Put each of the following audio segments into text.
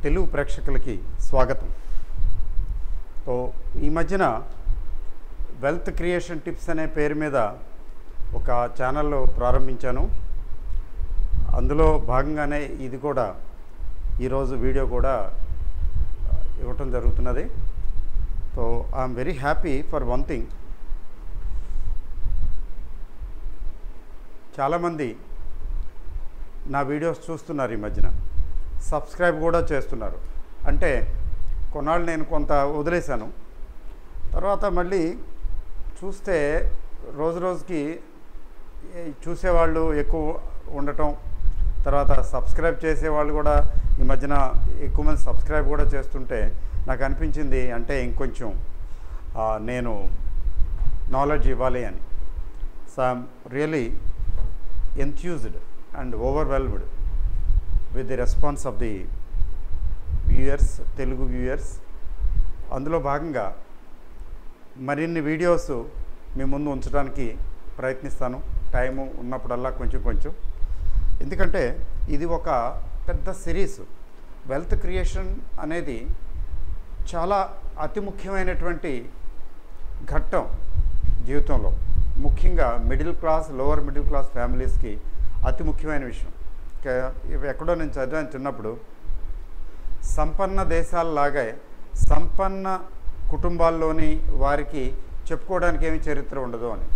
తెలుగు ప్రేక్షకులకి స్వాగతం సో ఈ మధ్యన వెల్త్ క్రియేషన్ టిప్స్ అనే పేరు మీద ఒక ఛానల్ ప్రారంభించాను అందులో భాగంగానే ఇది కూడా ఈరోజు వీడియో కూడా ఇవ్వటం జరుగుతున్నది so I'm very happy for one thing చాలామంది నా వీడియోస్ చూస్తున్నారు ఈ మధ్యన సబ్స్క్రైబ్ కూడా చేస్తున్నారు అంటే కొన్నాళ్ళు నేను కొంత వదిలేశాను తర్వాత మళ్ళీ చూస్తే రోజు రోజుకి ఏ, చూసేవాళ్ళు ఎక్కువ ఉండటం తర్వాత సబ్స్క్రైబ్ చేసేవాళ్ళు కూడా ఈ మధ్యన ఎక్కువ మంది సబ్స్క్రైబ్ కూడా చేస్తుంటే నాకు అనిపించింది అంటే ఇంకొంచెం ఆ, నేను నాలెడ్జ్ ఇవ్వాలి అని so I'm really enthused and overwhelmed with the response of the viewers Telugu viewers అందులో భాగంగా మరిన్ని వీడియోస్ మీ ముందు ఉంచడానికి ప్రయత్నిస్తాను టైము ఉన్నప్పుడల్లా కొంచెం కొంచెం ఎందుకంటే ఇది ఒక పెద్ద సిరీస్ వెల్త్ క్రియేషన్ అనేది చాలా అతి ముఖ్యమైనటువంటి ఘట్టం జీవితంలో ముఖ్యంగా middle class lower middle class ఫ్యామిలీస్కి అతి ముఖ్యమైన విషయం కే- ఇవి ఎక్కడో నేను చదివాను చిన్నప్పుడు సంపన్న దేశాలలాగే సంపన్న కుటుంబాల్లోని వారికి చెప్పుకోవడానికి ఏమి చరిత్ర ఉండదు అని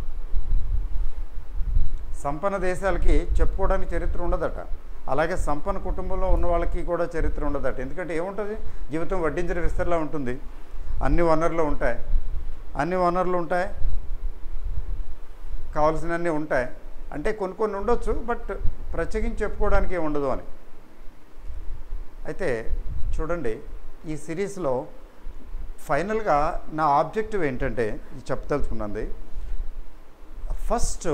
సంపన్న దేశాలకి చెప్పుకోవడానికి చరిత్ర ఉండదట అలాగే సంపన్న కుటుంబంలో ఉన్న వాళ్ళకి కూడా చరిత్ర ఉండదట ఎందుకంటే ఏముంటుంది జీవితం వడ్డించిన విస్తరలా ఉంటుంది అన్ని వనరులు ఉంటాయి అన్ని వనరులు ఉంటాయి కావాల్సినవన్నీ ఉంటాయి అంటే కొన్ని కొన్ని ఉండొచ్చు బట్ ప్రత్యేకించి చెప్పుకోవడానికి ఏమి ఉండదు అని అయితే చూడండి ఈ సిరీస్లో ఫైనల్గా నా ఆబ్జెక్టివ్ ఏంటంటే ఇది చెప్పదలుచుకున్నది first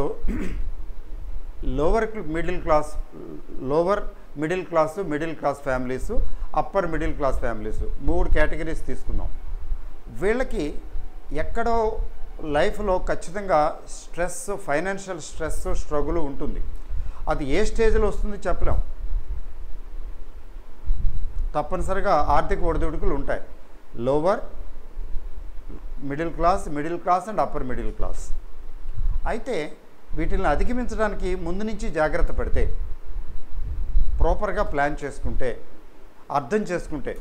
lower middle class lower middle class middle class families upper middle class families మూడు కేటగిరీస్ తీసుకుందాం వీళ్ళకి ఎక్కడో లైఫ్లో ఖచ్చితంగా స్ట్రెస్ ఫైనాన్షియల్ స్ట్రెస్ స్ట్రగుల్ ఉంటుంది అది ఏ స్టేజ్లో వస్తుంది చెప్పలేం తప్పనిసరిగా ఆర్థిక ఒడిదుడుకులు ఉంటాయి lower middle class middle class and upper middle class అయితే వీటిని అధిగమించడానికి ముందు నుంచి జాగ్రత్త పడితే ప్రాపర్గా ప్లాన్ చేసుకుంటే అర్థం చేసుకుంటే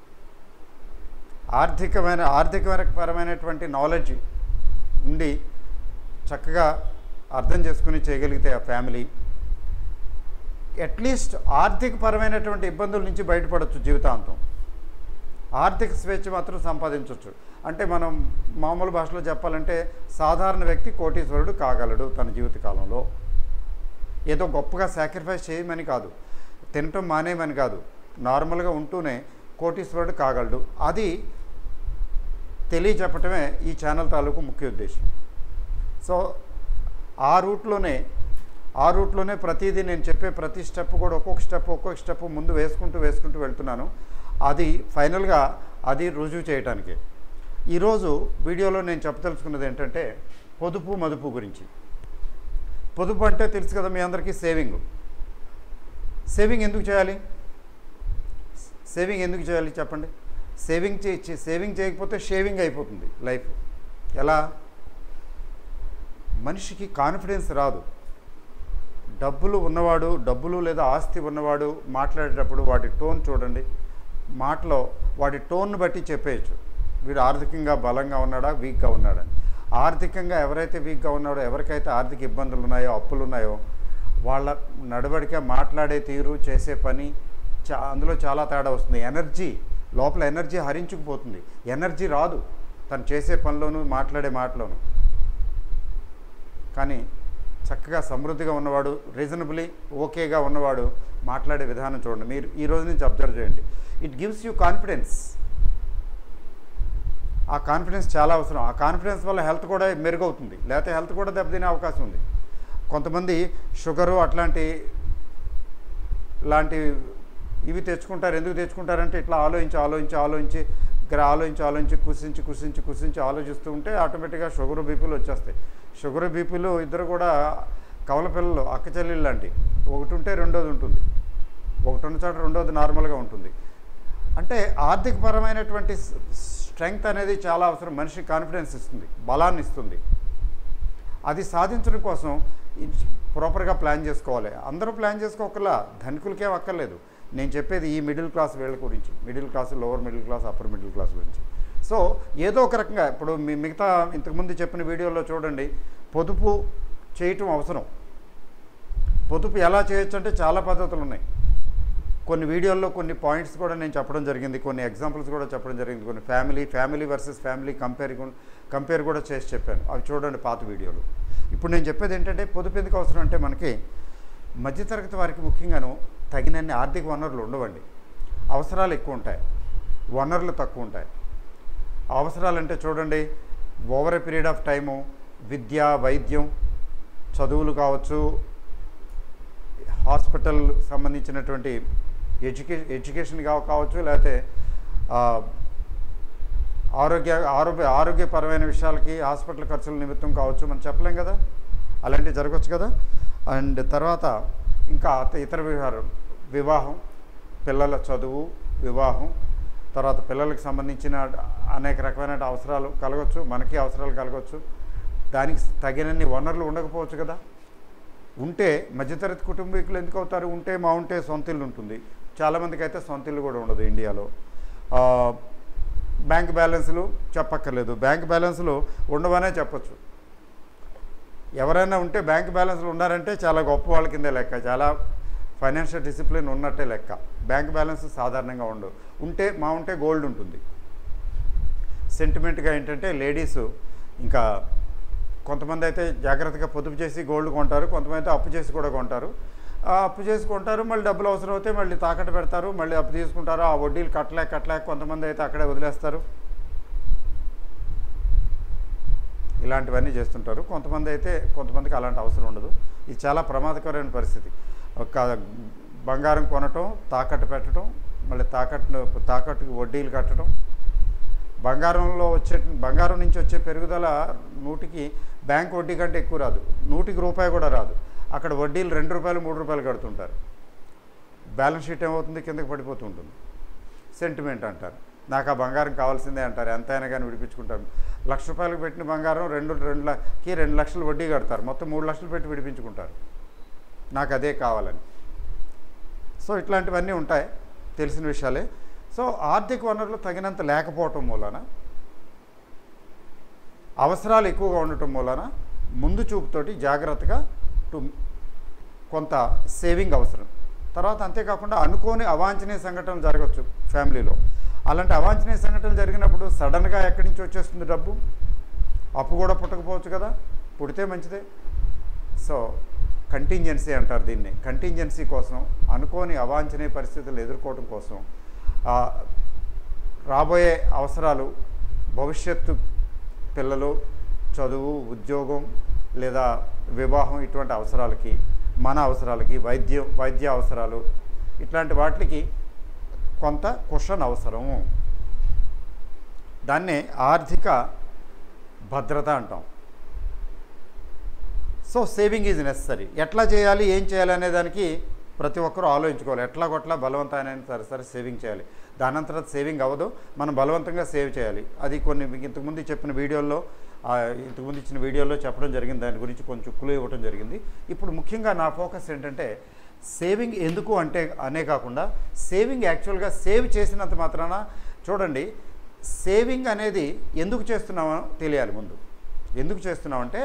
ఆర్థికమైన ఆర్థికమైన పరమైనటువంటి నాలెడ్జ్ ఉండి చక్కగా అర్థం చేసుకుని చేయగలిగితే ఆ ఫ్యామిలీ అట్లీస్ట్ ఆర్థిక పరమైనటువంటి ఇబ్బందుల నుంచి బయటపడవచ్చు జీవితాంతం ఆర్థిక స్వేచ్ఛ మాత్రం సంపాదించవచ్చు అంటే మనం మామూలు భాషలో చెప్పాలంటే సాధారణ వ్యక్తి కోటీశ్వరుడు కాగలడు తన జీవితకాలంలో ఏదో గొప్పగా సాక్రిఫైస్ చేయమని కాదు తినటం మానేయమని కాదు నార్మల్గా ఉంటూనే కోటీశ్వరుడు కాగలడు అది తెలియచెప్పటమే ఈ ఛానల్ తాలూకు ముఖ్య ఉద్దేశం సో ఆ రూట్లోనే ఆ రూట్లోనే ప్రతిదీ నేను చెప్పే ప్రతి స్టెప్ కూడా ఒక్కొక్క స్టెప్ ఒక్కొక్క స్టెప్ ముందు వేసుకుంటూ వేసుకుంటూ వెళ్తున్నాను అది ఫైనల్గా అది రుజువు చేయటానికి ఈరోజు వీడియోలో నేను చెప్పదలుచుకున్నది ఏంటంటే పొదుపు మదుపు గురించి పొదుపు అంటే తెలుసు కదా మీ అందరికీ సేవింగ్ సేవింగ్ ఎందుకు చేయాలి సేవింగ్ ఎందుకు చేయాలి చెప్పండి సేవింగ్ చే చే- సేవింగ్ చేయకపోతే షేవింగ్ అయిపోతుంది లైఫ్ ఎలా మనిషికి కాన్ఫిడెన్స్ రాదు డబ్బులు ఉన్నవాడు డబ్బులు లేదా ఆస్తి ఉన్నవాడు మాట్లాడేటప్పుడు వాటి టోన్ చూడండి మాటలో వాటి టోన్ను బట్టి చెప్పేయచ్చు వీడు ఆర్థికంగా బలంగా ఉన్నాడా వీక్గా ఉన్నాడని ఆర్థికంగా ఎవరైతే వీక్గా ఉన్నాడో ఎవరికైతే ఆర్థిక ఇబ్బందులు ఉన్నాయో అప్పులు ఉన్నాయో వాళ్ళ నడవడిక మాట్లాడే తీరు చేసే పని చా అందులో చాలా తేడా వస్తుంది ఎనర్జీ లోపల ఎనర్జీ హరించుకుపోతుంది ఎనర్జీ రాదు తను చేసే పనిలోనూ మాట్లాడే మాటలోనూ కానీ చక్కగా సమృద్ధిగా ఉన్నవాడు రీజనబుల్లీ ఓకేగా ఉన్నవాడు మాట్లాడే విధానం చూడండి మీరు ఈ రోజు నుంచి అబ్జర్వ్ చేయండి ఇట్ గివ్స్ యూ కాన్ఫిడెన్స్ ఆ కాన్ఫిడెన్స్ చాలా అవసరం ఆ కాన్ఫిడెన్స్ వల్ల హెల్త్ కూడా మెరుగవుతుంది లేకపోతే హెల్త్ కూడా దెబ్బతినే అవకాశం ఉంది కొంతమంది షుగరు అట్లాంటి లాంటి ఇవి తెచ్చుకుంటారు ఎందుకు తెచ్చుకుంటారంటే ఇట్లా ఆలోచించి ఆలోచించి ఆలోచించి ఇక్కడ ఆలోచించి ఆలోచించి కుసించి కుసించి కుసించి ఆలోచిస్తూ ఉంటే ఆటోమేటిక్గా షుగర్ బీపీలు వచ్చేస్తాయి షుగర్ బీపీలు ఇద్దరు కూడా కవల పిల్లలు అక్క చెల్లెళ్ళు లాంటి ఒకటి ఉంటే రెండోది ఉంటుంది ఒకటి ఉన్న చోట రెండోది నార్మల్గా ఉంటుంది అంటే ఆర్థికపరమైనటువంటి స్ట్రెంగ్త్ అనేది చాలా అవసరం మనిషి కాన్ఫిడెన్స్ ఇస్తుంది బలాన్ని ఇస్తుంది అది సాధించడం కోసం ప్రాపర్గా ప్లాన్ చేసుకోవాలి అందరూ ప్లాన్ చేసుకోకల్లా ధనికులకే అక్కర్లేదు నేను చెప్పేది ఈ మిడిల్ క్లాస్ వీళ్ళ గురించి middle class lower middle class upper middle class గురించి సో ఏదో ఒక రకంగా ఇప్పుడు మీ మిగతా ఇంతకుముందు చెప్పిన వీడియోలో చూడండి పొదుపు చేయటం అవసరం పొదుపు ఎలా చేయొచ్చు అంటే చాలా పద్ధతులు ఉన్నాయి కొన్ని వీడియోల్లో కొన్ని పాయింట్స్ కూడా నేను చెప్పడం జరిగింది కొన్ని ఎగ్జాంపుల్స్ కూడా చెప్పడం జరిగింది కొన్ని family family versus family compare compare కూడా చేసి చెప్పాను అవి చూడండి పాత వీడియోలు ఇప్పుడు నేను చెప్పేది ఏంటంటే పొదుపు ఎందుకు అవసరం అంటే మనకి మధ్యతరగతి వారికి ముఖ్యంగాను తగినన్ని ఆర్థిక వనరులు ఉండవండి అవసరాలు ఎక్కువ ఉంటాయి వనరులు తక్కువ ఉంటాయి అవసరాలు అంటే చూడండి over a period of time విద్య వైద్యం చదువులు కావచ్చు హాస్పిటల్ సంబంధించినటువంటి ఎడ్యుకే ఎడ్యుకేషన్ కావ కావచ్చు లేకపోతే ఆ, ఆరోగ్య ఆరోగ్య ఆరోగ్యపరమైన విషయాలకి హాస్పిటల్ ఖర్చుల నిమిత్తం కావచ్చు మనం చెప్పలేం కదా అలాంటివి జరగవచ్చు కదా అండ్ తర్వాత ఇంకా అత- ఇతర వివహారం వివాహం పిల్లల చదువు వివాహం తర్వాత పిల్లలకు సంబంధించిన అనేక రకమైన అవసరాలు కలగవచ్చు మనకి అవసరాలు కలగవచ్చు దానికి తగినన్ని వనరులు ఉండకపోవచ్చు కదా ఉంటే మధ్యతరగతి కుటుంబీకులు ఎందుకు అవుతారు ఉంటే మా ఉంటే సొంత ఇల్లు ఉంటుంది చాలామందికి అయితే సొంత ఇల్లు కూడా ఉండదు ఇండియాలో ఆ, బ్యాంక్ బ్యాలెన్స్లు చెప్పక్కర్లేదు బ్యాంక్ బ్యాలెన్స్లు ఉండవనే చెప్పొచ్చు ఎవరైనా ఉంటే బ్యాంక్ బ్యాలెన్స్లు ఉన్నారంటే చాలా గొప్ప వాళ్ళ కిందే లెక్క చాలా ఫైనాన్షియల్ డిసిప్లిన్ ఉన్నట్టే లెక్క బ్యాంక్ బ్యాలెన్స్ సాధారణంగా ఉండవు ఉంటే మా ఉంటే గోల్డ్ ఉంటుంది సెంటిమెంట్గా ఏంటంటే లేడీస్ ఇంకా కొంతమంది అయితే జాగ్రత్తగా పొదుపు చేసి గోల్డ్ కొంటారు కొంతమంది అయితే అప్పు చేసి కూడా కొంటారు ఆ అప్పు చేసి కొంటారు మళ్ళీ డబ్బులు అవసరం అవుతే మళ్ళీ తాకట్టు పెడతారు మళ్ళీ అప్పు తీసుకుంటారు ఆ వడ్డీలు కట్టలేక కట్టలేక కొంతమంది అయితే అక్కడే వదిలేస్తారు ఇలాంటివన్నీ చేస్తుంటారు కొంతమంది అయితే కొంతమందికి అలాంటి అవసరం ఉండదు ఇది చాలా ప్రమాదకరమైన పరిస్థితి ఒక బంగారం కొనటం తాకట్టు పెట్టడం మళ్ళీ తాకట్టు తాకట్టుకి వడ్డీలు కట్టడం బంగారంలో వచ్చే బంగారం నుంచి వచ్చే పెరుగుదల నూటికి బ్యాంక్ వడ్డీ కంటే ఎక్కువ రాదు నూటికి రూపాయి కూడా రాదు అక్కడ వడ్డీలు రెండు రూపాయలు మూడు రూపాయలు కడుతుంటారు బ్యాలెన్స్ షీట్ ఏమవుతుంది కిందకి పడిపోతూ ఉంటుంది సెంటిమెంట్ అంటారు నాకు ఆ బంగారం కావాల్సిందే అంటారు ఎంతైనా కానీ విడిపించుకుంటారు లక్ష రూపాయలకు పెట్టిన బంగారం రెండు రెండు లకి రెండు లక్షలు వడ్డీ కడతారు మొత్తం మూడు లక్షలు పెట్టి విడిపించుకుంటారు నాకు అదే కావాలని సో ఇట్లాంటివన్నీ ఉంటాయి తెలిసిన విషయాలే సో ఆర్థిక వనరులు తగినంత లేకపోవటం మూలన అవసరాలు ఎక్కువగా ఉండటం మూలన ముందు చూపుతోటి జాగ్రత్తగా టు కొంత సేవింగ్ అవసరం తర్వాత అంతేకాకుండా అనుకోని అవాంఛనీయ సంఘటనలు జరగచ్చు ఫ్యామిలీలో అలాంటి అవాంఛనీయ సంఘటనలు జరిగినప్పుడు సడన్గా ఎక్కడి నుంచి వచ్చేస్తుంది డబ్బు అప్పు కూడా పుట్టకపోవచ్చు కదా పుడితే మంచిదే సో కంటింజెన్సీ అంటారు దీన్ని కంటింజెన్సీ కోసం అనుకోని అవాంఛనీయ పరిస్థితులు ఎదుర్కోవడం కోసం ఆ, రాబోయే అవసరాలు భవిష్యత్తు పిల్లలు చదువు ఉద్యోగం లేదా వివాహం ఇటువంటి అవసరాలకి మన అవసరాలకి వైద్యం వైద్య అవసరాలు ఇట్లాంటి వాటికి కొంత కుషన్ అవసరము దాన్నే ఆర్థిక భద్రత అంటాం సో సేవింగ్ ఈజ్ నెసరీ ఎట్లా చేయాలి ఏం చేయాలి అనే దానికి ప్రతి ఒక్కరూ ఆలోచించుకోవాలి ఎట్లా కొట్లా బలవంతమైన సరే సరే సేవింగ్ చేయాలి దానంతరం సేవింగ్ అవ్వదు మనం బలవంతంగా సేవ్ చేయాలి అది కొన్ని మీకు ఇంతకుముందు చెప్పిన వీడియోల్లో ఆ, ఇంతకుముందు ఇచ్చిన వీడియోలో చెప్పడం జరిగింది దాని గురించి కొంచెం క్లూ ఇవ్వడం జరిగింది ఇప్పుడు ముఖ్యంగా నా ఫోకస్ ఏంటంటే సేవింగ్ ఎందుకు అంటే అనే కాకుండా సేవింగ్ యాక్చువల్గా సేవ్ చేసినంత మాత్రాన చూడండి సేవింగ్ అనేది ఎందుకు చేస్తున్నామో తెలియాలి ముందు ఎందుకు చేస్తున్నామంటే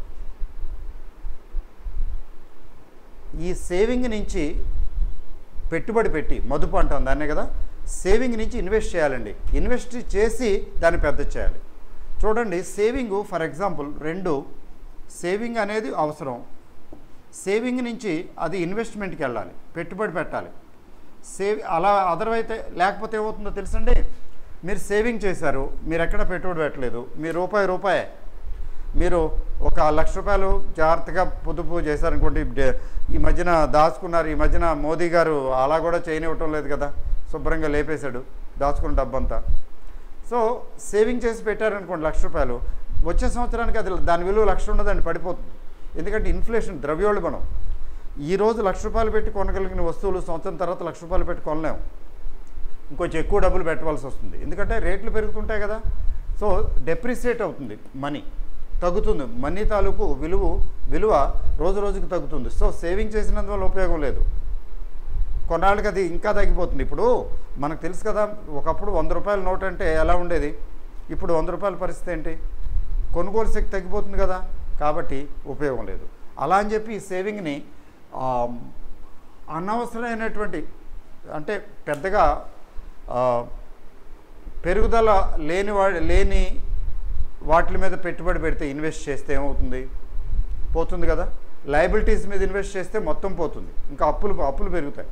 ఈ సేవింగ్ నుంచి పెట్టుబడి పెట్టి మదుపు అంటాం దాన్నే కదా సేవింగ్ నుంచి ఇన్వెస్ట్ చేయాలండి ఇన్వెస్ట్ చేసి దాన్ని పెద్ద చేయాలి చూడండి సేవింగ్ ఫర్ ఎగ్జాంపుల్ రెండు సేవింగ్ అనేది అవసరం సేవింగ్ నుంచి అది ఇన్వెస్ట్మెంట్కి వెళ్ళాలి పెట్టుబడి పెట్టాలి సేవ్ అలా అదర్వైతే లేకపోతే ఏమవుతుందో తెలుసండి మీరు సేవింగ్ చేశారు మీరు ఎక్కడ పెట్టుబడి పెట్టలేదు మీ రూపాయి రూపాయే మీరు ఒక లక్ష రూపాయలు జాగ్రత్తగా పొదుపు చేశారనుకోండి డే- ఈ మధ్యన దాచుకున్నారు ఈ మధ్యన మోదీ గారు అలా కూడా చేయనివ్వటం లేదు కదా శుభ్రంగా లేపేశాడు దాచుకున్న డబ్బంతా సో సేవింగ్ చేసి పెట్టారనుకోండి లక్ష రూపాయలు వచ్చే సంవత్సరానికి అది దాని విలువ లక్ష ఉండదండి పడిపోతుంది ఎందుకంటే ఇన్ఫ్లేషన్ ద్రవ్యోల్బణం ఈ రోజు లక్ష రూపాయలు పెట్టి కొనగలిగిన వస్తువులు సంవత్సరం తర్వాత లక్ష రూపాయలు పెట్టి కొనలేము ఇంకొంచెం ఎక్కువ డబ్బులు పెట్టవలసి వస్తుంది ఎందుకంటే రేట్లు పెరుగుతుంటాయి కదా సో డెప్రిసియేట్ అవుతుంది మనీ తగ్గుతుంది మనీ తాలూకు విలువ విలువ రోజు రోజుకి తగ్గుతుంది సో సేవింగ్ చేసినందువల్ల ఉపయోగం లేదు కొన్నాళ్ళకి అది ఇంకా తగ్గిపోతుంది ఇప్పుడు మనకు తెలుసు కదా ఒకప్పుడు వంద రూపాయల నోట్ అంటే ఎలా ఉండేది ఇప్పుడు వంద రూపాయల పరిస్థితి ఏంటి కొనుగోలు శక్తి తగ్గిపోతుంది కదా కాబట్టి ఉపయోగం లేదు అలా అని చెప్పి ఈ సేవింగ్ని ఆ, అనవసరమైనటువంటి అంటే పెద్దగా ఆ, పెరుగుదల లేని వా లేని వాటి మీద పెట్టుబడి పెడితే ఇన్వెస్ట్ చేస్తే ఏమవుతుంది పోతుంది కదా లయబిలిటీస్ మీద ఇన్వెస్ట్ చేస్తే మొత్తం పోతుంది ఇంకా అప్పులు అప్పులు పెరుగుతాయి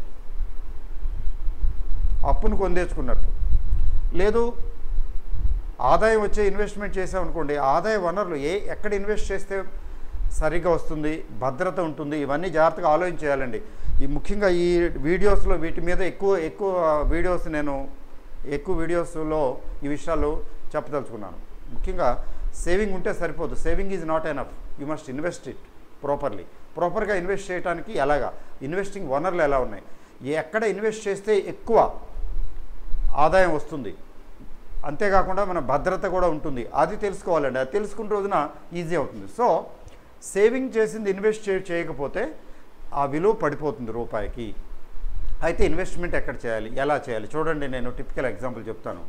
అప్పును కొందేసుకున్నట్టు లేదు ఆదాయం వచ్చే ఇన్వెస్ట్మెంట్ చేసామనుకోండి ఆదాయ వనరులు ఏ ఎక్కడ ఇన్వెస్ట్ చేస్తే సరిగ్గా వస్తుంది భద్రత ఉంటుంది ఇవన్నీ జాగ్రత్తగా ఆలోచించేయాలండి ఈ ముఖ్యంగా ఈ వీడియోస్లో వీటి మీద ఎక్కువ ఎక్కువ వీడియోస్ నేను ఎక్కువ వీడియోస్లో ఈ విషయాలు చెప్పదలుచుకున్నాను ముఖ్యంగా సేవింగ్ ఉంటే సరిపోదు saving is not enough you must invest it properly ప్రాపర్గా ఇన్వెస్ట్ చేయడానికి ఎలాగా ఇన్వెస్టింగ్ వనరులు ఎలా ఉన్నాయి ఎక్కడ ఇన్వెస్ట్ చేస్తే ఎక్కువ ఆదాయం వస్తుంది అంతేకాకుండా మన భద్రత కూడా ఉంటుంది అది తెలుసుకోవాలండి అది తెలుసుకున్న రోజున ఈజీ అవుతుంది సో సేవింగ్ చేసింది ఇన్వెస్ట్ చే చేయకపోతే ఆ విలువ పడిపోతుంది రూపాయికి అయితే ఇన్వెస్ట్మెంట్ ఎక్కడ చేయాలి ఎలా చేయాలి చూడండి నేను టిపికల్ ఎగ్జాంపుల్ చెప్తాను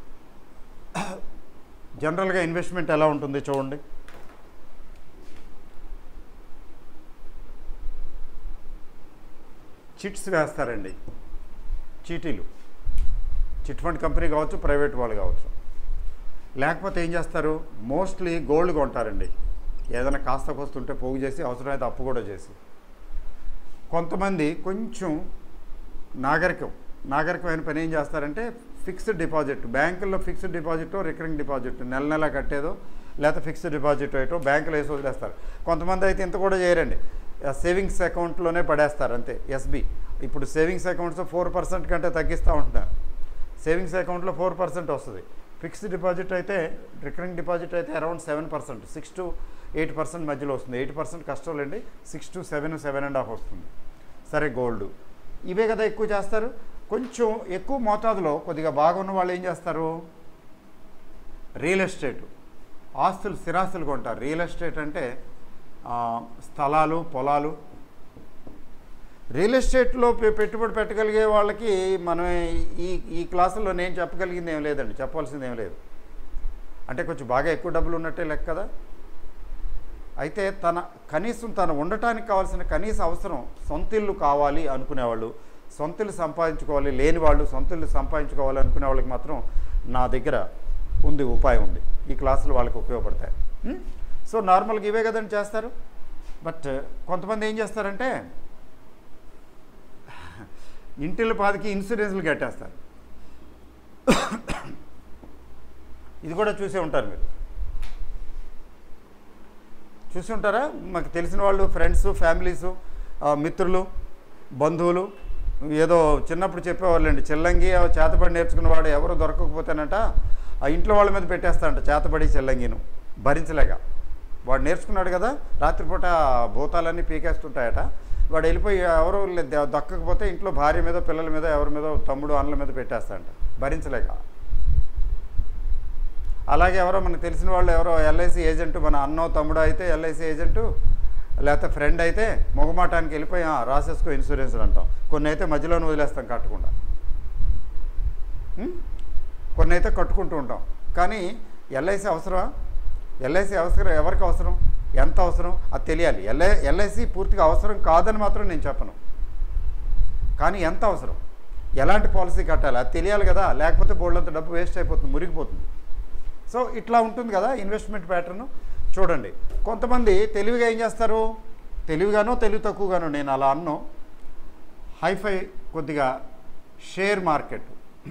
జనరల్గా ఇన్వెస్ట్మెంట్ ఎలా ఉంటుంది చూడండి చిట్స్ వేస్తారండి చీటీలు చిట్ ఫండ్ కంపెనీ కావచ్చు ప్రైవేట్ వాళ్ళు కావచ్చు లేకపోతే ఏం చేస్తారు మోస్ట్లీ గోల్డ్ కొంటారండి ఏదైనా కాస్త కోస్తుంటే పోగు చేసి అవసరమైతే అప్పు కూడా చేసి కొంతమంది కొంచెం నాగరికం నాగరికమైన పని ఏం చేస్తారంటే ఫిక్స్డ్ డిపాజిట్ బ్యాంకుల్లో ఫిక్స్డ్ డిపాజిట్ రికరింగ్ డిపాజిట్ నెల నెల కట్టేదో లేకపోతే ఫిక్స్డ్ డిపాజిట్ అయ్యో బ్యాంకులో వేసి వదిలేస్తారు కొంతమంది అయితే ఇంత కూడా చేయరండి సేవింగ్స్ అకౌంట్లోనే పడేస్తారు అంతే ఎస్బీ ఇప్పుడు సేవింగ్స్ అకౌంట్స్ ఫోర్ పర్సెంట్ కంటే తగ్గిస్తూ ఉంటున్నారు సేవింగ్స్ అకౌంట్లో ఫోర్ పర్సెంట్ వస్తుంది ఫిక్స్డ్ డిపాజిట్ అయితే రికరింగ్ డిపాజిట్ అయితే around seven percent six to eight percent మధ్యలో వస్తుంది ఎయిట్ పర్సెంట్ కష్టంలేండి six to seven seven and half వస్తుంది సరే గోల్డ్ ఇవే కదా ఎక్కువ చేస్తారు కొంచెం ఎక్కువ మోతాదులో కొద్దిగా బాగున్న వాళ్ళు ఏం చేస్తారు రియల్ ఎస్టేట్ ఆస్తులు స్థిరాస్తులు కొంటారు రియల్ ఎస్టేట్ అంటే ఆ, స్థలాలు పొలాలు రియల్ ఎస్టేట్లో పె- పెట్టుబడి పెట్టగలిగే వాళ్ళకి మనం ఈ ఈ క్లాసుల్లో నేను చెప్పగలిగింది ఏం లేదండి చెప్పాల్సింది ఏం లేదు అంటే కొంచెం బాగా ఎక్కువ డబ్బులు ఉన్నట్టే లెక్క కదా అయితే తన కనీసం తను ఉండటానికి కావాల్సిన కనీస అవసరం సొంత ఇల్లు కావాలి అనుకునేవాళ్ళు సొంత ఇల్లు సంపాదించుకోవాలి లేని వాళ్ళు సొంత ఇల్లు సంపాదించుకోవాలి అనుకునే వాళ్ళకి మాత్రం నా దగ్గర ఉంది ఉపాయం ఉంది ఈ క్లాసులు వాళ్ళకి ఉపయోగపడతాయి ఉం? సో నార్మల్గా ఇవే కదండి చేస్తారు బట్ కొంతమంది ఏం చేస్తారంటే ఇంటిల పాదికి ఇన్సూరెన్స్లు కట్టేస్తారు ఇది కూడా చూసే ఉంటారు మీరు చూసి ఉంటారా మాకు తెలిసిన వాళ్ళు ఫ్రెండ్స్ ఫ్యామిలీస్ మిత్రులు బంధువులు ఏదో చిన్నప్పుడు చెప్పేవాళ్ళండి చిల్లంగి ఆ చేతబడి నేర్చుకున్నవాడు ఎవరు దొరకకపోతేనట ఆ ఇంట్లో వాళ్ళ మీద పెట్టేస్తాడంట చేతబడి చిల్లంగిను భరించలేక వాడు నేర్చుకున్నాడు కదా రాత్రిపూట భూతాలన్నీ పీకేస్తుంటాయట వాడు వెళ్ళిపోయి ఎవరు లే- ద- దక్కకపోతే ఇంట్లో భార్య మీద పిల్లల మీద ఎవరి మీద తమ్ముడు అన్నల మీద పెట్టేస్తాడంట భరించలేక అలాగే ఎవరో మనకు తెలిసిన వాళ్ళు ఎవరో ఎల్ఐసి ఏజెంట్ మన అన్నో తమ్ముడో అయితే ఎల్ఐసి ఏజెంటు లేకపోతే ఫ్రెండ్ అయితే మొగమాటానికి వెళ్ళిపోయి "ఆ, రాసేసుకో ఇన్సూరెన్స్ అని అంటాం కొన్ని అయితే మధ్యలోనే వదిలేస్తాం కట్టకుండా ఉం? కొన్ని అయితే కట్టుకుంటూ ఉంటాం కానీ ఎల్ఐసి అవసరమా ఎల్ఐసి అవసరం ఎవరికి అవసరం ఎంత అవసరం అది తెలియాలి ఎల్ఐ ఎల్ఐసి పూర్తిగా అవసరం కాదని మాత్రం నేను చెప్పను కానీ ఎంత అవసరం ఎలాంటి పాలసీ కట్టాలి అది తెలియాలి కదా లేకపోతే బోర్డులంత డబ్బు వేస్ట్ అయిపోతుంది మురిగిపోతుంది సో ఇట్లా ఉంటుంది కదా ఇన్వెస్ట్మెంట్ ప్యాటర్న్ చూడండి కొంతమంది తెలివిగా ఏం చేస్తారు తెలివిగానో తెలివి తక్కువగానో నేను అలా అన్ను హైఫై కొద్దిగా షేర్ మార్కెట్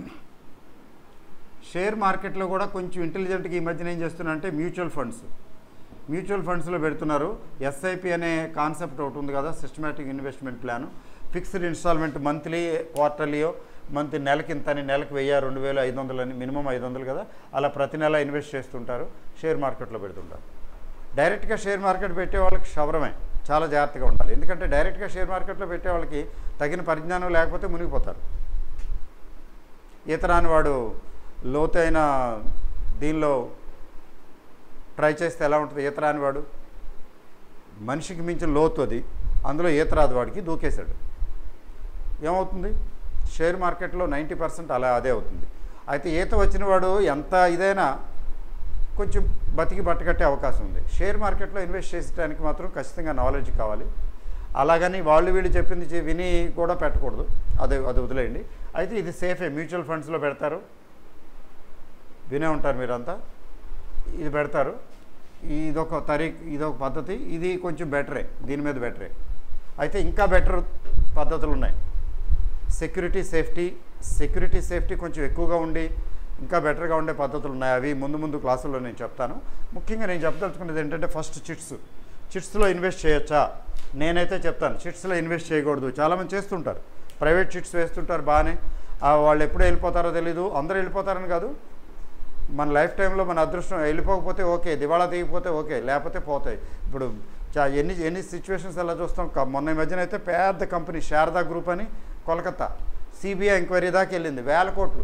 షేర్ మార్కెట్లో కూడా కొంచెం ఇంటెలిజెంట్గా ఈ మధ్యన ఏం చేస్తున్నారంటే మ్యూచువల్ ఫండ్స్ మ్యూచువల్ ఫండ్స్లో పెడుతున్నారు ఎస్ఐపి అనే కాన్సెప్ట్ ఒకటి ఉంది కదా systematic investment plan fixed installment monthly క్వార్టర్లీయో మంత్ నెలకి ఇంత అని నెలకు వెయ్యి రెండు వేలు ఐదు వందలు అని మినిమం ఐదు వందలు కదా అలా ప్రతి నెల ఇన్వెస్ట్ చేస్తుంటారు షేర్ మార్కెట్లో పెడుతుంటారు డైరెక్ట్గా షేర్ మార్కెట్ పెట్టే వాళ్ళకి క్షవరమే చాలా జాగ్రత్తగా ఉండాలి ఎందుకంటే డైరెక్ట్గా షేర్ మార్కెట్లో పెట్టే వాళ్ళకి తగిన పరిజ్ఞానం లేకపోతే మునిగిపోతారు ఈత రాని వాడు లోతైన దీనిలో ట్రై చేస్తే ఎలా ఉంటుంది ఈత రాని వాడు మనిషికి మించిన లోతు అది అందులో ఈత రాదు వాడికి దూకేశాడు ఏమవుతుంది షేర్ మార్కెట్లో నైంటీ పర్సెంట్ అలా అదే అవుతుంది అయితే ఈత వచ్చిన వాడు ఎంత ఇదైనా కొంచెం బతికి బట్టకట్టే అవకాశం ఉంది షేర్ మార్కెట్లో ఇన్వెస్ట్ చేసడానికి మాత్రం ఖచ్చితంగా నాలెడ్జ్ కావాలి అలాగని వాళ్ళు వీళ్ళు చెప్పింది చే- విని కూడా పెట్టకూడదు అది అది వదిలేయండి అయితే ఇది సేఫే మ్యూచువల్ ఫండ్స్లో పెడతారు వినే ఉంటారు మీరంతా ఇది పెడతారు ఇదొక తరీక్ ఇదొక పద్ధతి ఇది కొంచెం బెటరే దీని మీద బెటరే అయితే ఇంకా బెటర్ పద్ధతులు ఉన్నాయి సెక్యూరిటీ సేఫ్టీ సెక్యూరిటీ సేఫ్టీ కొంచెం ఎక్కువగా ఉండి ఇంకా బెటర్గా ఉండే పద్ధతులు ఉన్నాయి అవి ముందు ముందు క్లాసుల్లో నేను చెప్తాను ముఖ్యంగా నేను చెప్పదలుచుకునేది ఏంటంటే ఫస్ట్ చిట్స్ చిట్స్లో ఇన్వెస్ట్ చేయొచ్చా నేనైతే చెప్తాను చిట్స్లో ఇన్వెస్ట్ చేయకూడదు చాలామంది చేస్తుంటారు ప్రైవేట్ చిట్స్ వేస్తుంటారు బాగానే ఆ, వాళ్ళు ఎప్పుడు వెళ్ళిపోతారో తెలీదు అందరూ వెళ్ళిపోతారని కాదు మన లైఫ్ టైంలో మన అదృష్టం వెళ్ళిపోకపోతే ఓకే దివాళా తీయకపోతే ఓకే లేకపోతే పోతాయి ఇప్పుడు చా- ఎన్ని ఎన్ని సిచ్యువేషన్స్ ఎలా చూస్తాం క- మొన్న ఈ మధ్యన అయితే పెద్ద కంపెనీ శారదా గ్రూప్ అని కోలకత్తా సిబిఐ ఎంక్వైరీ దాకా వెళ్ళింది వేల కోట్లు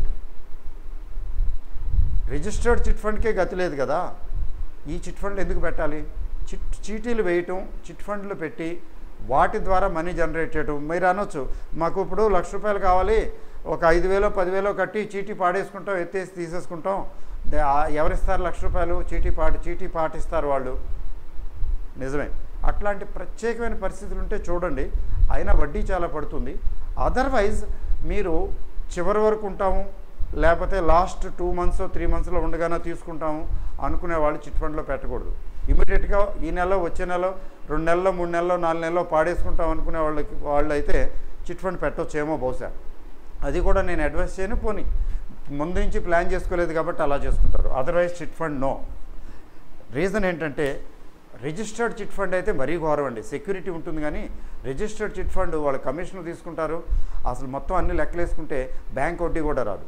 రిజిస్టర్డ్ చిట్ ఫండ్కే గతి లేదు కదా ఈ చిట్ ఫండ్లు ఎందుకు పెట్టాలి చిట్ చీటీలు వేయటం చిట్ ఫండ్లు పెట్టి వాటి ద్వారా మనీ జనరేట్ చేయటం మీరు అనొచ్చు మాకు ఇప్పుడు లక్ష రూపాయలు కావాలి ఒక ఐదు వేలో పదివేలో కట్టి చీటీ పాడేసుకుంటాం ఎత్తేసి తీసేసుకుంటాం దే- ఆ ఎవరిస్తారు లక్ష రూపాయలు చీటీ పాటి చీటీ పాటిస్తారు వాళ్ళు నిజమే అట్లాంటి ప్రత్యేకమైన పరిస్థితులు ఉంటే చూడండి అయినా వడ్డీ చాలా పడుతుంది అదర్వైజ్ మీరు చివరి వరకు ఉంటాము లేకపోతే లాస్ట్ టూ మంత్స్ త్రీ మంత్స్లో ఉండగానే తీసుకుంటాము అనుకునే వాళ్ళు చిట్ ఫండ్లో పెట్టకూడదు ఇమీడియట్గా ఈ నెల వచ్చే నెల రెండు నెలల్లో మూడు నెలల్లో నాలుగు నెలల్లో పాడేసుకుంటాం అనుకునే వాళ్ళకి వాళ్ళు అయితే చిట్ ఫండ్ పెట్టొచ్చేమో బహుశా అది కూడా నేను అడ్వైస్ చేయను పోనీ ముందు నుంచి ప్లాన్ చేసుకోలేదు కాబట్టి అలా చేసుకుంటారు otherwise chit fund no reason ఏంటంటే రిజిస్టర్డ్ చిట్ ఫండ్ అయితే మరీ ఘోరం అండి సెక్యూరిటీ ఉంటుంది కానీ రిజిస్టర్డ్ చిట్ ఫండ్ వాళ్ళ కమిషన్లు తీసుకుంటారు అసలు మొత్తం అన్ని లెక్కలేసుకుంటే బ్యాంక్ వడ్డీ కూడా రాదు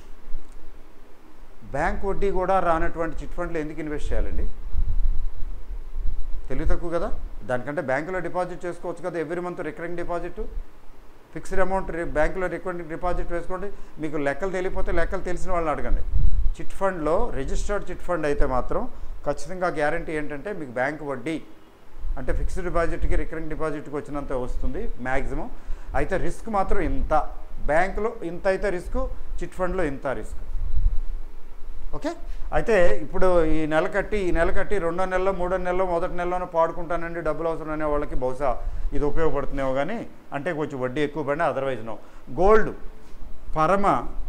బ్యాంక్ వడ్డీ కూడా రానటువంటి చిట్ ఫండ్లు ఎందుకు ఇన్వెస్ట్ చేయాలండి తెలివి తక్కువ కదా దానికంటే బ్యాంకులో డిపాజిట్ చేసుకోవచ్చు కదా every month recurring deposit fixed amount రి- బ్యాంకులో రికరింగ్ డిపాజిట్ వేసుకోండి మీకు లెక్కలు తెలియకపోతే లెక్కలు తెలిసిన వాళ్ళని అడగండి చిట్ ఫండ్లో రిజిస్టర్డ్ చిట్ ఫండ్ అయితే మాత్రం ఖచ్చితంగా గ్యారంటీ ఏంటంటే మీకు బ్యాంక్ వడ్డీ అంటే ఫిక్స్డ్ డిపాజిట్కి రికరింగ్ డిపాజిట్కి వచ్చినంత వస్తుంది మ్యాక్సిమం అయితే రిస్క్ మాత్రం ఇంత బ్యాంకులో ఇంత అయితే రిస్క్ చిట్ ఫండ్లో ఇంత రిస్క్ ఓకే అయితే ఇప్పుడు ఈ నెల కట్టి ఈ నెల కట్టి రెండో నెలలో మూడో నెలలో మొదటి నెలలోనే పాడుకుంటానండి డబ్బులు అవసరం అనే వాళ్ళకి బహుశా ఇది ఉపయోగపడుతుందేమో కానీ అంటే కొంచెం వడ్డీ ఎక్కువ పడినా అదర్వైజ్ నో గోల్డ్ పరమ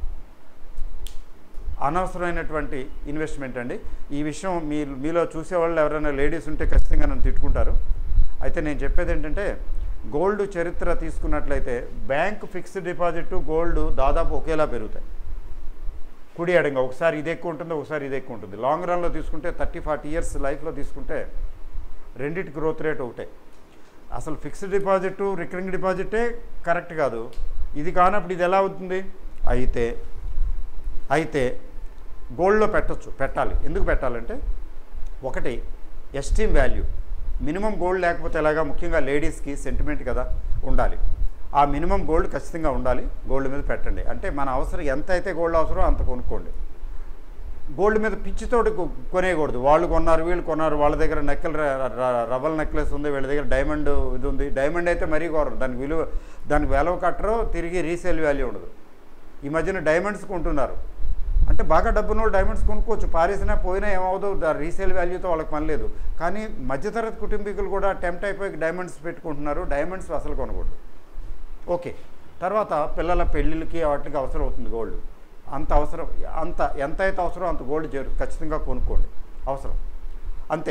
అనవసరమైనటువంటి ఇన్వెస్ట్మెంట్ అండి ఈ విషయం మీ మీలో చూసేవాళ్ళు ఎవరైనా లేడీస్ ఉంటే ఖచ్చితంగా నన్ను తిట్టుకుంటారు అయితే నేను చెప్పేది ఏంటంటే గోల్డ్ చరిత్ర తీసుకున్నట్లయితే బ్యాంక్ ఫిక్స్డ్ డిపాజిట్ గోల్డ్ దాదాపు ఒకేలా పెరుగుతాయి కుడి ఎడంగా ఒకసారి ఇది ఎక్కువ ఉంటుంది ఒకసారి ఇది ఎక్కువ ఉంటుంది లాంగ్ రన్లో తీసుకుంటే థర్టీ ఫార్టీ ఇయర్స్ లైఫ్లో తీసుకుంటే రెండింటి గ్రోత్ రేట్ ఒకటే అసలు ఫిక్స్డ్ డిపాజిట్ రికరింగ్ డిపాజిటే కరెక్ట్ కాదు ఇది కానప్పుడు ఇది ఎలా అవుతుంది అయితే అయితే గోల్డ్లో పెట్టొచ్చు పెట్టాలి ఎందుకు పెట్టాలంటే ఒకటి ఎస్టీమ్ వాల్యూ మినిమం గోల్డ్ లేకపోతే ఎలాగా ముఖ్యంగా లేడీస్కి సెంటిమెంట్ కదా ఉండాలి ఆ మినిమం గోల్డ్ ఖచ్చితంగా ఉండాలి గోల్డ్ మీద పెట్టండి అంటే మన అవసరం ఎంత అయితే గోల్డ్ అవసరమో అంత కొనుక్కోండి గోల్డ్ మీద పిచ్చితోటి కొ- కొనేయకూడదు వాళ్ళు కొన్నారు వీళ్ళు కొన్నారు వాళ్ళ దగ్గర నెక్కల్ రబల్ నెక్లెస్ ఉంది వీళ్ళ దగ్గర డైమండ్ ఇది ఉంది డైమండ్ అయితే మరీ ఘోరం దానికి విలువ దానికి విలువ కట్టరు తిరిగి రీసేల్ వాల్యూ ఉండదు ఈ మధ్యన డైమండ్స్ కొంటున్నారు అంటే బాగా డబ్బున్న వాళ్ళు డైమండ్స్ కొనుక్కోవచ్చు పారేసినా పోయినా ఏమవుదో దా రీసేల్ వాల్యూతో వాళ్ళకి పని లేదు కానీ మధ్యతరగతి కుటుంబీకులు కూడా టెంప్ట్ అయిపోయి డైమండ్స్ పెట్టుకుంటున్నారు డైమండ్స్ అసలు కొనకూడదు ఓకే తర్వాత పిల్లల పెళ్ళిళ్ళకి వాటికి అవసరం అవుతుంది గోల్డ్ అంత అవసరం అంత ఎంత అయితే అవసరం అంత గోల్డ్ జరు ఖచ్చితంగా కొనుక్కోండి అవసరం అంతే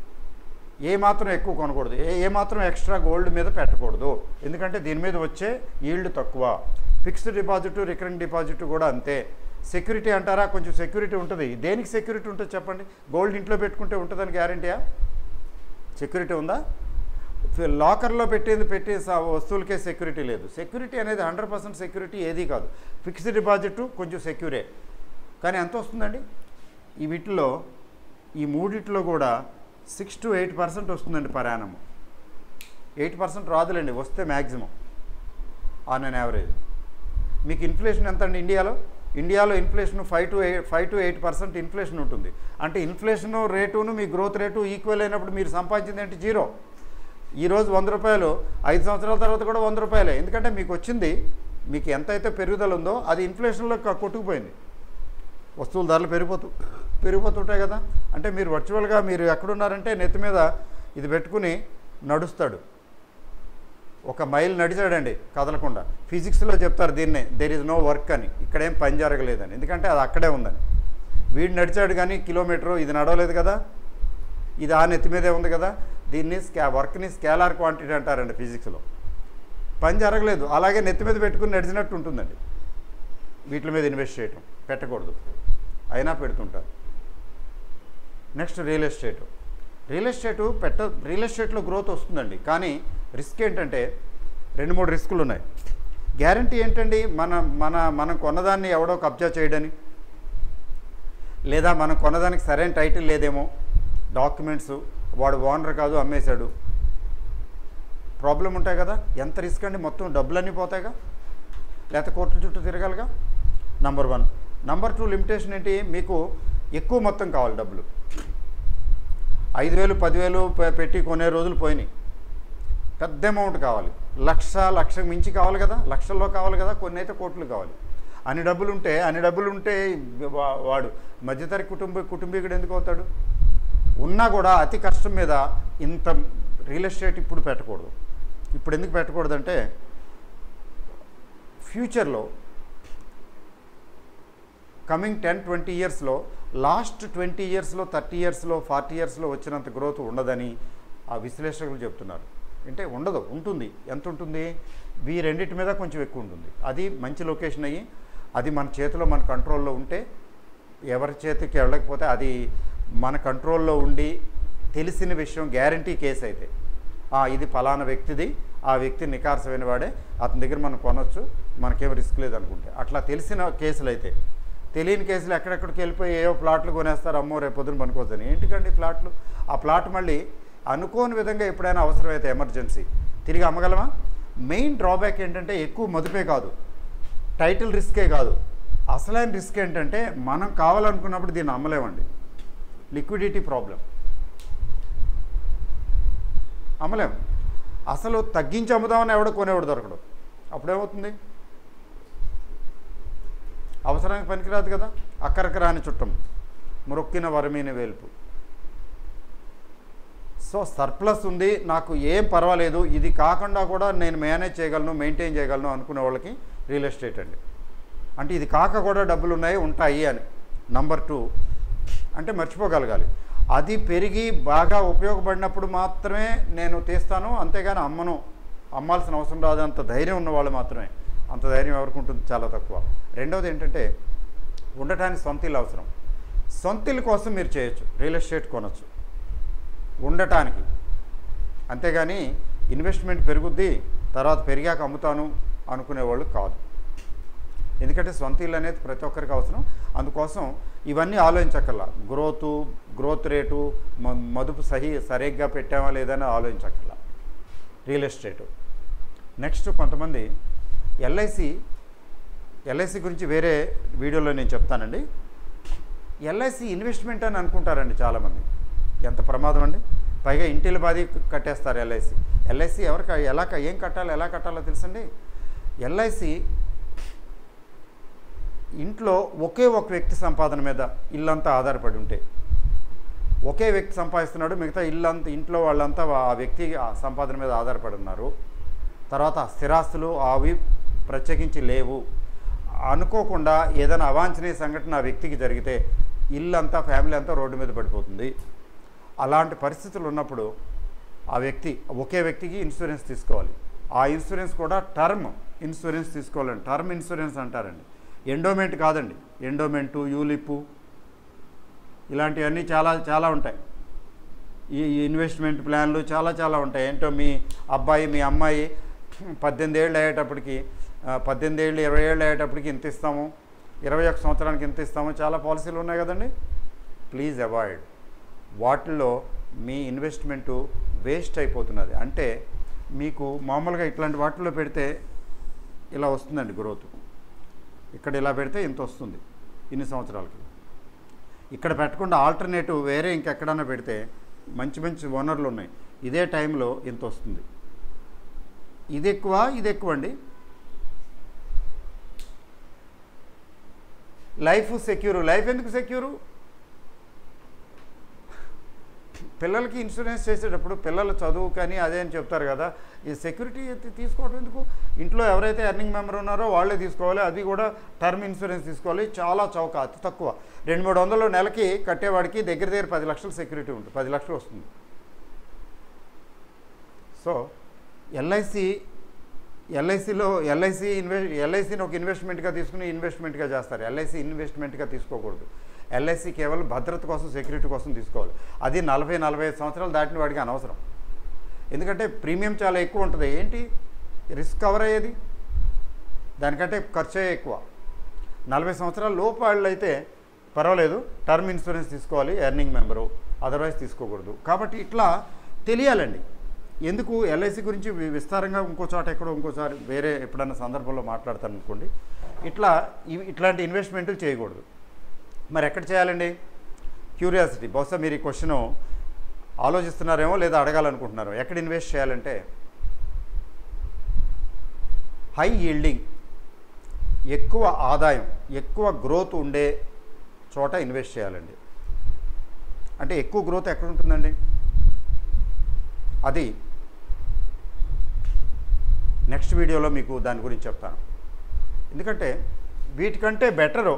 ఏ మాత్రం ఎక్కువ కొనకూడదు ఏ ఏ మాత్రం ఎక్స్ట్రా గోల్డ్ మీద పెట్టకూడదు ఎందుకంటే దీని మీద వచ్చే ఈల్డ్ తక్కువ ఫిక్స్డ్ డిపాజిట్ రికరింగ్ డిపాజిట్ కూడా అంతే సెక్యూరిటీ అంటారా కొంచెం సెక్యూరిటీ ఉంటుంది దేనికి సెక్యూరిటీ ఉంటుంది చెప్పండి గోల్డ్ ఇంట్లో పెట్టుకుంటే ఉంటుందని గ్యారంటీయా సెక్యూరిటీ ఉందా ఫి- లాకర్లో పెట్టేది పెట్టే స- వస్తువులకే సెక్యూరిటీ లేదు సెక్యూరిటీ అనేది హండ్రెడ్ పర్సెంట్ సెక్యూరిటీ ఏదీ కాదు ఫిక్స్డ్ డిపాజిట్ కొంచెం సెక్యూరే కానీ ఎంత వస్తుందండి ఈ వీటిలో ఈ మూడిట్లో కూడా సిక్స్ టు ఎయిట్ పర్సెంట్ వస్తుందండి పరాణము ఎయిట్ పర్సెంట్ రాదులేండి వస్తే మ్యాక్సిమం ఆన్ అన్ యావరేజ్ మీకు ఇన్ఫ్లేషన్ ఎంత అండి ఇండియాలో ఇండియాలో inflation five to eight five to eight percent inflation ఉంటుంది అంటే ఇన్ఫ్లేషన్ రేటును మీ గ్రోత్ రేటు ఈక్వల్ అయినప్పుడు మీరు సంపాదించింది ఏంటి జీరో ఈరోజు వంద రూపాయలు ఐదు సంవత్సరాల తర్వాత కూడా వంద రూపాయలే ఎందుకంటే మీకు వచ్చింది మీకు ఎంత అయితే పెరుగుదల ఉందో అది ఇన్ఫ్లేషన్లో క- కొట్టుకుపోయింది వస్తువుల ధరలు పెరిగిపోతూ పెరిగిపోతుంటాయి కదా అంటే మీరు వర్చువల్గా మీరు ఎక్కడున్నారంటే నెత్తి మీద ఇది పెట్టుకుని నడుస్తాడు ఒక మైల్ నడిచాడండి కదలకుండా ఫిజిక్స్లో చెప్తారు దీన్నే దేర్ ఇస్ నో వర్క్ అని ఇక్కడేం పని జరగలేదని ఎందుకంటే అది అక్కడే ఉందని వీడు నడిచాడు కానీ కిలోమీటరు ఇది నడవలేదు కదా ఇది ఆ నెత్తి మీదే ఉంది కదా దీన్ని స్కా వర్క్ని స్కేలార్ క్వాంటిటీ అంటారండి ఫిజిక్స్లో పని జరగలేదు అలాగే నెత్తి మీద పెట్టుకుని నడిచినట్టు ఉంటుందండి వీటి మీద ఇన్వెస్ట్ చేయటం పెట్టకూడదు అయినా పెడుతుంటారు next real estate real estate పెట్ట రియల్ ఎస్టేట్లో గ్రోత్ వస్తుందండి కానీ రిస్క్ ఏంటంటే రెండు మూడు రిస్కులు ఉన్నాయి గ్యారంటీ ఏంటండి మన మన మనం కొన్నదాన్ని ఎవడో కబ్జా చేయడని లేదా మనం కొన్నదానికి సరైన టైటిల్ లేదేమో డాక్యుమెంట్స్ వాడు ఓనర్ కాదు అమ్మేశాడు ప్రాబ్లం ఉంటాయి కదా ఎంత రిస్క్ అండి మొత్తం డబ్బులన్నీ పోతాయిగా లేకపోతే కోర్టుల చుట్టూ తిరగాలిగా number one number two limitation ఏంటి మీకు ఎక్కువ మొత్తం కావాలి డబ్బులు ఐదు వేలు పదివేలు పె- పెట్టి కొనే రోజులు పోయినాయి పెద్ద అమౌంట్ కావాలి లక్ష లక్షకు మించి కావాలి కదా లక్షల్లో కావాలి కదా కొన్ని అయితే కోట్లు కావాలి అన్ని డబ్బులు ఉంటే అన్ని డబ్బులు ఉంటే వా- వాడు మధ్యతరగతి కుటుంబ కుటుంబీకుడు ఎందుకు అవుతాడు ఉన్నా కూడా అతి కష్టం మీద ఇంత రియల్ ఎస్టేట్ ఇప్పుడు పెట్టకూడదు ఇప్పుడు ఎందుకు పెట్టకూడదంటే ఫ్యూచర్లో కమింగ్ టెన్ ట్వంటీ ఇయర్స్లో లాస్ట్ ట్వంటీ ఇయర్స్లో థర్టీ ఇయర్స్లో ఫార్టీ ఇయర్స్లో వచ్చినంత గ్రోత్ ఉండదని ఆ విశ్లేషకులు చెప్తున్నారు అంటే ఉండదు ఉంటుంది ఎంత ఉంటుంది ఈ రెండింటి మీద కొంచెం ఎక్కువ ఉంటుంది అది మంచి లొకేషన్ అయ్యి అది మన చేతిలో మన కంట్రోల్లో ఉంటే ఎవరి చేతికి వెళ్ళకపోతే అది మన కంట్రోల్లో ఉండి తెలిసిన విషయం గ్యారంటీ కేసు అయితే ఆ, ఇది ఫలానా వ్యక్తిది ఆ వ్యక్తి నికార్సమైన వాడే అతని దగ్గర మనం కొనొచ్చు మనకేం రిస్క్ లేదనుకుంటే అట్లా తెలిసిన కేసులు అయితే తెలియని కేసులు ఎక్కడెక్కడికి వెళ్ళిపోయి ఏవో ప్లాట్లు కొనేస్తారు అమ్మో రేపు పొద్దున పనుకోవద్దని ఏంటికండి ప్లాట్లు ఆ ప్లాట్ మళ్ళీ అనుకోని విధంగా ఎప్పుడైనా అవసరమైతే ఎమర్జెన్సీ తిరిగి అమ్మగలమా మెయిన్ డ్రాబ్యాక్ ఏంటంటే ఎక్కువ మదుపే కాదు టైటిల్ రిస్కే కాదు అసలైన రిస్క్ ఏంటంటే మనం కావాలనుకున్నప్పుడు దీన్ని అమ్మలేమండి లిక్విడిటీ ప్రాబ్లం అమ్మలేం అసలు తగ్గించి అమ్ముదామని ఎవడో కొనేవాడు దొరకడు అప్పుడేమవుతుంది అవసరానికి పనికిరాదు కదా అక్కరకు రాని చుట్టం మురొక్కిన వరమీని వేల్పు సో సర్ప్లస్ ఉంది నాకు ఏం పర్వాలేదు ఇది కాకుండా కూడా నేను మేనేజ్ చేయగలను మెయింటైన్ చేయగలను అనుకునే వాళ్ళకి రియల్ ఎస్టేట్ అండి అంటే ఇది కాక కూడా డబ్బులు ఉన్నాయి ఉంటాయి అని నంబర్ టూ అంటే మర్చిపోగలగాలి అది పెరిగి బాగా ఉపయోగపడినప్పుడు మాత్రమే నేను తీస్తాను అంతేగాని అమ్మను అమ్మాల్సిన అవసరం రాదు అంత ధైర్యం ఉన్న వాళ్ళు మాత్రమే అంత ధైర్యం ఎవరికి ఉంటుంది చాలా తక్కువ రెండవది ఏంటంటే ఉండటానికి సొంత ఇల్లు అవసరం సొంత ఇల్లు కోసం మీరు చేయొచ్చు రియల్ ఎస్టేట్ కొనొచ్చు ఉండటానికి అంతేగాని ఇన్వెస్ట్మెంట్ పెరుగుద్ది తర్వాత పెరిగాక అమ్ముతాను అనుకునేవాళ్ళు కాదు ఎందుకంటే సొంత ఇల్లు అనేది ప్రతి ఒక్కరికి అవసరం అందుకోసం ఇవన్నీ ఆలోచించక్కర్లా గ్రోతు గ్రోత్ రేటు మ- మదుపు సహి సరిగ్గా పెట్టామా లేదని ఆలోచించక్కర్లా రియల్ ఎస్టేటు నెక్స్ట్ కొంతమంది ఎల్ఐసి ఎల్ఐసి గురించి వేరే వీడియోలో నేను చెప్తానండి ఎల్ఐసి ఇన్వెస్ట్మెంట్ అని అనుకుంటారండి చాలామంది ఎంత ప్రమాదం అండి పైగా ఇంటిల బాది కట్టేస్తారు ఎల్ఐసి ఎల్ఐసి ఎవరికి ఎలా క- ఏం కట్టాలో ఎలా కట్టాలో తెలుసండి ఎల్ఐసి ఇంట్లో ఒకే ఒక వ్యక్తి సంపాదన మీద ఇల్లంతా ఆధారపడి ఉంటే ఒకే వ్యక్తి సంపాదిస్తున్నాడు మిగతా ఇల్లంతా ఇంట్లో వాళ్ళంతా ఆ వ్యక్తి ఆ సంపాదన మీద ఆధారపడి ఉన్నారు తర్వాత స్థిరాస్తులు అవి ప్రత్యేకించి లేవు అనుకోకుండా ఏదైనా అవాంఛనీయ సంఘటన ఆ వ్యక్తికి జరిగితే ఇల్లంతా ఫ్యామిలీ అంతా రోడ్డు మీద పడిపోతుంది అలాంటి పరిస్థితులు ఉన్నప్పుడు ఆ వ్యక్తి ఒకే వ్యక్తికి ఇన్సూరెన్స్ తీసుకోవాలి ఆ ఇన్సూరెన్స్ కూడా టర్మ్ ఇన్సూరెన్స్ తీసుకోవాలండి టర్మ్ ఇన్సూరెన్స్ అంటారండి ఎండోమెంట్ కాదండి ఎండోమెంటు యూలిప్పు ఇలాంటివన్నీ చాలా చాలా ఉంటాయి ఈ ఈ ఇన్వెస్ట్మెంట్ ప్లాన్లు చాలా చాలా ఉంటాయి ఏంటో మీ అబ్బాయి మీ అమ్మాయి పద్దెనిమిది ఏళ్ళు అయ్యేటప్పటికి ఆ, పద్దెనిమిది ఏళ్ళు ఇరవై ఏళ్ళు అయ్యేటప్పటికి ఇంత ఇస్తాము ఇరవై ఒక్క సంవత్సరానికి ఇంత ఇస్తాము చాలా పాలసీలు ఉన్నాయి కదండి ప్లీజ్ అవాయిడ్ వాటిల్లో మీ ఇన్వెస్ట్మెంటు వేస్ట్ అయిపోతున్నది అంటే మీకు మామూలుగా ఇట్లాంటి వాటిల్లో పెడితే ఇలా వస్తుందండి గ్రోత్ ఇక్కడ ఇలా పెడితే ఇంత వస్తుంది ఇన్ని సంవత్సరాలకి ఇక్కడ పెట్టకుండా ఆల్టర్నేటివ్ వేరే ఇంకెక్కడన్నా పెడితే మంచి మంచి ఓనర్లు ఉన్నాయి ఇదే టైంలో ఇంత వస్తుంది ఇది ఎక్కువ ఇది ఎక్కువ అండి లైఫ్ సెక్యూరు లైఫ్ ఎందుకు సెక్యూరు పిల్లలకి ఇన్సూరెన్స్ చేసేటప్పుడు పిల్లల చదువు కానీ అదే అని చెప్తారు కదా ఈ సెక్యూరిటీ ఎత్తి తీసుకోవడం ఎందుకు ఇంట్లో ఎవరైతే ఎర్నింగ్ మెంబర్ ఉన్నారో వాళ్ళే తీసుకోవాలి అది కూడా టర్మ్ ఇన్సూరెన్స్ తీసుకోవాలి చాలా చౌక అతి తక్కువ రెండు మూడు వందలు నెలకి కట్టేవాడికి దగ్గర దగ్గర పది లక్షల సెక్యూరిటీ ఉంటుంది పది లక్షలు వస్తుంది సో ఎల్ఐసి ఎల్ఐసిలో ఎల్ఐసి ఇన్వె ఎల్ఐసిని ఒక ఇన్వెస్ట్మెంట్గా తీసుకుని ఇన్వెస్ట్మెంట్గా చేస్తారు ఎల్ఐసి ఇన్వెస్ట్మెంట్గా తీసుకోకూడదు ఎల్ఐసి కేవలం భద్రత కోసం సెక్యూరిటీ కోసం తీసుకోవాలి అది నలభై నలభై ఐదు సంవత్సరాలు దాటిన వాడికి అనవసరం ఎందుకంటే ప్రీమియం చాలా ఎక్కువ ఉంటుంది ఏంటి రిస్క్ కవర్ అయ్యేది దానికంటే ఖర్చే ఎక్కువ నలభై సంవత్సరాల లోపు వాళ్ళు అయితే పర్వాలేదు టర్మ్ ఇన్సూరెన్స్ తీసుకోవాలి ఎర్నింగ్ మెంబరు అదర్వైజ్ తీసుకోకూడదు కాబట్టి ఇట్లా తెలియాలండి ఎందుకు ఎల్ఐసి గురించి వి- విస్తారంగా ఇంకో చోట ఎక్కడో ఇంకోసారి వేరే ఎప్పుడన్నా సందర్భంలో మాట్లాడతాను అనుకోండి ఇట్లా ఇవి ఇట్లాంటి ఇన్వెస్ట్మెంట్లు చేయకూడదు మరి ఎక్కడ చేయాలండి క్యూరియాసిటీ బహుశా మీరు ఈ క్వశ్చన్ ఆలోచిస్తున్నారేమో లేదా అడగాలనుకుంటున్నారో ఎక్కడ ఇన్వెస్ట్ చేయాలంటే హై ఈల్డింగ్ ఎక్కువ ఆదాయం ఎక్కువ గ్రోత్ ఉండే చోట ఇన్వెస్ట్ చేయాలండి అంటే ఎక్కువ గ్రోత్ ఎక్కడ ఉంటుందండి అది నెక్స్ట్ వీడియోలో మీకు దాని గురించి చెప్తాను ఎందుకంటే వీటికంటే బెటరు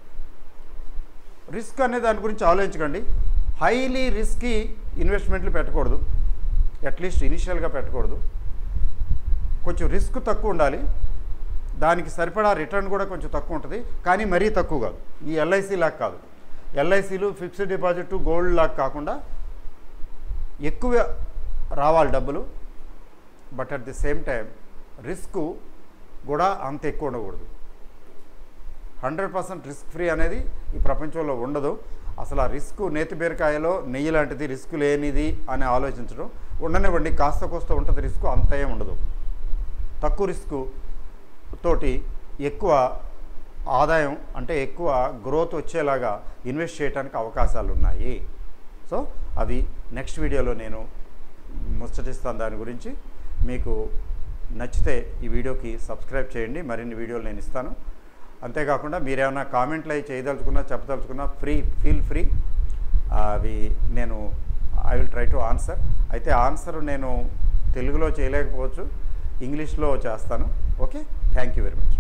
రిస్క్ అనే దాని గురించి ఆలోచించకండి హైలీ రిస్కీ ఇన్వెస్ట్మెంట్లు పెట్టకూడదు అట్లీస్ట్ ఇనిషియల్గా పెట్టకూడదు కొంచెం రిస్క్ తక్కువ ఉండాలి దానికి సరిపడా రిటర్న్ కూడా కొంచెం తక్కువ ఉంటుంది కానీ మరీ తక్కువ కాదు ఈ ఎల్ఐసి లాగా కాదు ఎల్ఐసీలు ఫిక్స్డ్ డిపాజిట్ గోల్డ్ లాగా కాకుండా ఎక్కువ రావాలి డబ్బులు but at the same time risk కూడా అంత ఎక్కువ ఉండకూడదు హండ్రెడ్ పర్సెంట్ రిస్క్ ఫ్రీ అనేది ఈ ప్రపంచంలో ఉండదు అసలు ఆ రిస్క్ నేతి బీరకాయలో నెయ్యి లాంటిది రిస్క్ లేనిది అని ఆలోచించడం ఉండనివ్వండి కాస్త కోస్త ఉంటుంది రిస్క్ అంత ఏం ఉండదు తక్కువ రిస్క్ తోటి ఎక్కువ ఆదాయం అంటే ఎక్కువ గ్రోత్ వచ్చేలాగా ఇన్వెస్ట్ చేయడానికి అవకాశాలు ఉన్నాయి సో అవి నెక్స్ట్ వీడియోలో నేను ముచ్చటిస్తాను దాని గురించి మీకు నచ్చితే ఈ వీడియోకి సబ్స్క్రైబ్ చేయండి మరిన్ని వీడియోలు నేను ఇస్తాను అంతేకాకుండా మీరేమైనా కామెంట్లు అవి చేయదలుచుకున్నా చెప్పదలుచుకున్నా ఫ్రీ ఫీల్ ఫ్రీ అవి నేను I will try to answer అయితే ఆన్సర్ నేను తెలుగులో చేయలేకపోవచ్చు ఇంగ్లీష్లో చేస్తాను okay thank you very much